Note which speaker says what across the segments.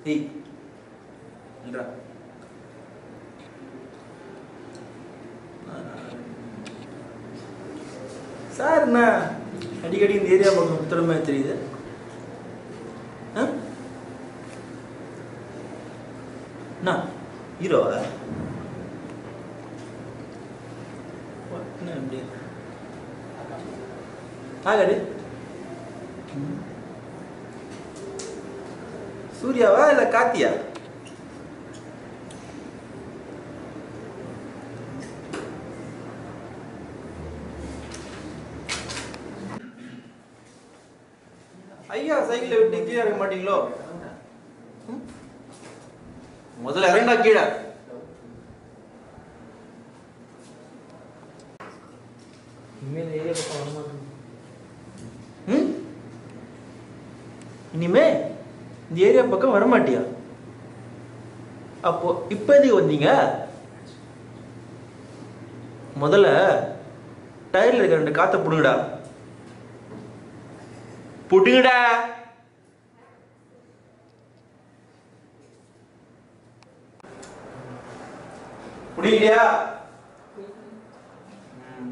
Speaker 1: ஏய் இல்லடா சார் என்ன அடிக்கடி இந்த ஏரியா பக்கம் சுத்துற மாதிரி தெரியுது ஆ? என்ன ஹீரோவா என்ன இப்படி ஆகாடு சூர்யாவா இல்ல கார்த்தியா ஐயா சைக்கிளை விட்டு கீழே இறங்க மாட்டீங்களோ ம்? முதல்ல இறங்கடா கீழே
Speaker 2: இனிமேல் ஏரியா பக்கம் வரமாட்டேன்
Speaker 1: ம்? இனிமே இந்த ஏரியா பக்கம் வரமாட்டியா அப்போ இப்ப எதுக்கு வந்தீங்க முதல்ல டயர்ல இருக்க ரெண்டு காத்த புடுங்கடா புடுங்கடா புடிங்கலையா ம்.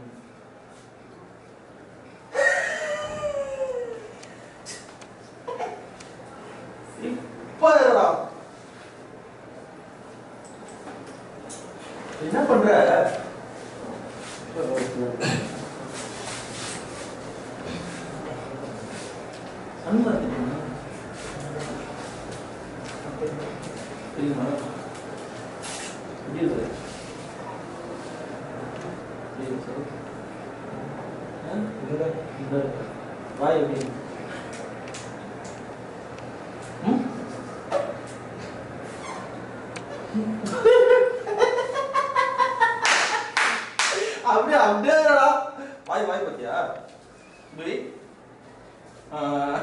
Speaker 1: இப்படா என்ன பண்ற அன்பா தெரியுமா தெரியுமா எப்படி இருக்கு எப்படி இருக்கு ஆ? இந்த இந்த வாய் எப்படி இருக்கு? ம் அப்படியே அப்படியே இருடா. வாய் வாய் பாத்தியா இப்படி ஆ.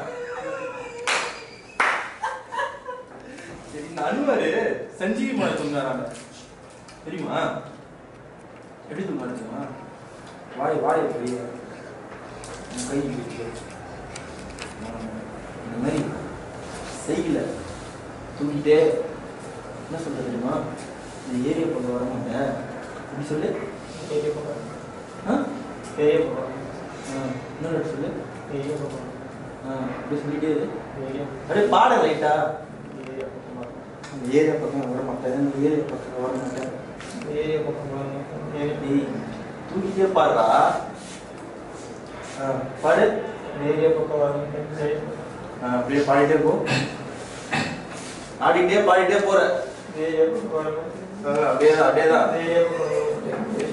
Speaker 1: சரி இந்த அனுமாரு சஞ்சீவி மலை தூங்குறாங்க தெரியுமா எப்படி தூங்குறாரு தெரியுமா வாய் வாய் எப்படி உன் கை இப்படி. ஆ, இந்த மாதிரி செய்யல தூங்கிட்டே என்ன சொல்றது தெரியுமா இந்த ஏரியா பக்கம் வர மாட்டேன் இப்படி சொல்லு
Speaker 2: ஏரியா பக்கம்
Speaker 1: ஆ
Speaker 2: ஏரியா பக்கம்
Speaker 1: ஆ, இன்னொரு சொல்லு
Speaker 2: ஏரியா பக்கம்
Speaker 1: ஆ இப்படி சொல்லிட்டே இரு
Speaker 2: ஏரியா
Speaker 1: அப்படியே பாட லைட்டா
Speaker 2: ஏரியா பக்கம் வர
Speaker 1: இந்த ஏரியா பக்கம் வர மாட்டேன் இந்த ஏரியா பக்கம் வர மாட்டேன்
Speaker 2: ஏரியா பக்கம் வர ஏரியா
Speaker 1: டேய் தூக்கிட்டே பாடுறா ஆ பாடு
Speaker 2: ஏரியா பக்கம் வர ஏரியா
Speaker 1: ஆ, அப்படியே பாடிட்டே போ ஆடிட்டே பாடிட்டே போற
Speaker 2: ஏரியா பக்கம் வர
Speaker 1: ஆ, அப்படியே தான் அப்படியே தான்
Speaker 2: ஏரியா பக்கம் வர